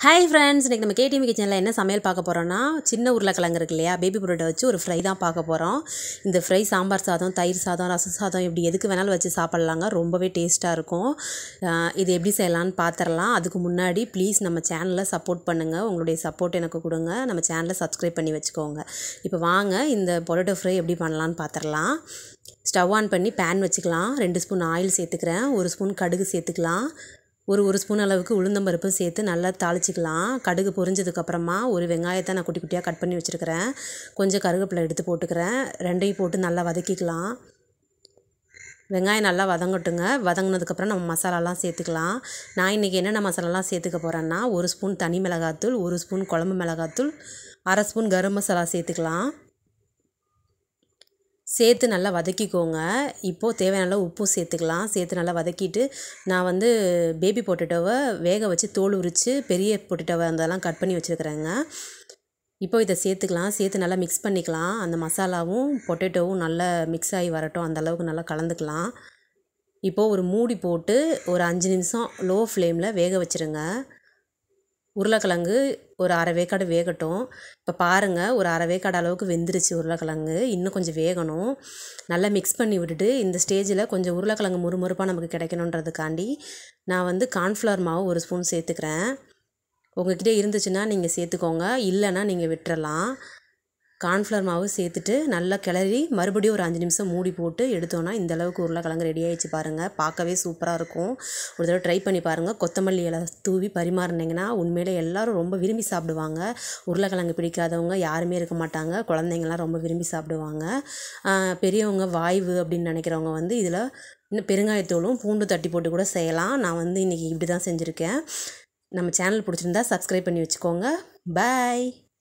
hi friends இன்றைக்கி நம்ம KTM கிச்சனில் என்ன சமையல் பார்க்க போகிறோன்னா சின்ன உருளைக்கிழங்கு இருக்கு இல்லையா பேபி புரோட்டை வச்சு ஒரு ஃப்ரை தான் பார்க்க போகிறோம் இந்த ஃப்ரை சாம்பார் சாதம் தயிர் சாதம் ரசம் சாதம் இப்படி எதுக்கு வேணாலும் வச்சு சாப்பிட்லாங்க ரொம்பவே டேஸ்ட்டாக இருக்கும் அஹ் இது எப்படி செய்யலான்னு பார்த்துடலாம் அதுக்கு முன்னாடி ப்ளீஸ் நம்ம சேனலை சப்போர்ட் பண்ணுங்கள் உங்களுடைய சப்போர்ட் எனக்கு கொடுங்க நம்ம சேனலை சப்ஸ்கிரைப் பண்ணி வச்சுக்கோங்க இப்போ வாங்க இந்த பொரோட்டோ ஃப்ரை எப்படி பண்ணலான்னு பார்த்துடலாம் ஸ்டவ் ஆன் பண்ணி பேன் வச்சுக்கலாம் ரெண்டு ஸ்பூன் ஆயில் சேர்த்துக்கிறேன் ஒரு ஸ்பூன் கடுகு சேர்த்துக்கலாம் ஒரு ஒரு ஸ்பூன் அளவுக்கு உளுந்தம்பருப்பு சேர்த்து நல்லா தாளிச்சிக்கலாம் கடுகு பொரிஞ்சதுக்கப்புறமா ஒரு வெங்காயத்தை நான் குட்டி குட்டியாக கட் பண்ணி வச்சுருக்கிறேன் கொஞ்சம் கருவேப்பிலை எடுத்து போட்டுக்கிறேன் ரெண்டையும் போட்டு நல்லா வதக்கிக்கலாம் வெங்காயம் நல்லா வதங்கட்டுங்க வதங்கினதுக்கப்புறம் நம்ம மசாலாலாம் சேர்த்துக்கலாம் நான் இன்றைக்கி என்னென்ன மசாலாலாம் சேர்த்துக்க போகிறேன்னா ஒரு ஸ்பூன் தனி மிளகாத்தூள் ஒரு ஸ்பூன் குழம்பு மிளகாத்தூள் அரை ஸ்பூன் கரம் மசாலா சேர்த்துக்கலாம் சேர்த்து நல்லா வதக்கிக்கோங்க இப்போது தேவையான அளவு உப்பும் சேர்த்துக்கலாம் சேர்த்து நல்லா வதக்கிட்டு நான் வந்து பேபி பொட்டேட்டோவை வேக வச்சு தோல் உரித்து பெரிய பொட்டேட்டோவை அதெல்லாம் கட் பண்ணி வச்சுருக்கிறேங்க இப்போ இதை சேர்த்துக்கலாம் சேர்த்து நல்லா மிக்ஸ் பண்ணிக்கலாம் அந்த மசாலாவும் பொட்டேட்டோவும் நல்லா மிக்ஸ் ஆகி வரட்டும் அந்த அளவுக்கு நல்லா கலந்துக்கலாம் இப்போது ஒரு மூடி போட்டு ஒரு அஞ்சு நிமிஷம் லோ ஃப்ளேமில் வேக வச்சுருங்க உருளைக்கிழங்கு ஒரு அரை வேக்காடு வேகட்டும் இப்போ பாருங்கள் ஒரு அரை வேக்காடு அளவுக்கு வெந்துருச்சு உருளைக்கிழங்கு இன்னும் கொஞ்சம் வேகணும் நல்லா மிக்ஸ் பண்ணி விட்டுட்டு இந்த ஸ்டேஜில் கொஞ்சம் உருளைக்கிழங்கு முறுமுறுப்பாக நமக்கு கிடைக்கணுன்றதுக்காண்டி நான் வந்து கார்ன்ஃப்ளவர் மாவு ஒரு ஸ்பூன் சேர்த்துக்கிறேன் உங்ககிட்ட இருந்துச்சுன்னா நீங்கள் சேர்த்துக்கோங்க இல்லைன்னா நீங்கள் விட்டுறலாம் கார்ன்ஃப்ளவர் மாவு சேர்த்துட்டு நல்லா கிளறி மறுபடியும் ஒரு அஞ்சு நிமிஷம் மூடி போட்டு எடுத்தோன்னா இந்த அளவுக்கு உருளைக்கிழங்கு ரெடி ஆகிடுச்சு பாருங்கள் பார்க்கவே சூப்பராக இருக்கும் ஒரு தடவை ட்ரை பண்ணி பாருங்கள் கொத்தமல்லி இலை தூவி பரிமாறினீங்கன்னா உண்மையிலே எல்லோரும் ரொம்ப விரும்பி சாப்பிடுவாங்க உருளைக்கிழங்கு பிடிக்காதவங்க யாருமே இருக்க மாட்டாங்க குழந்தைங்களாம் ரொம்ப விரும்பி சாப்பிடுவாங்க பெரியவங்க வாய்வு அப்படின்னு நினைக்கிறவங்க வந்து இதில் இன்னும் பெருங்காயத்தூளும் பூண்டு தட்டி போட்டு கூட செய்யலாம் நான் வந்து இன்றைக்கி இப்படி தான் செஞ்சுருக்கேன் நம்ம சேனல் பிடிச்சிருந்தா சப்ஸ்கிரைப் பண்ணி வச்சுக்கோங்க பாய்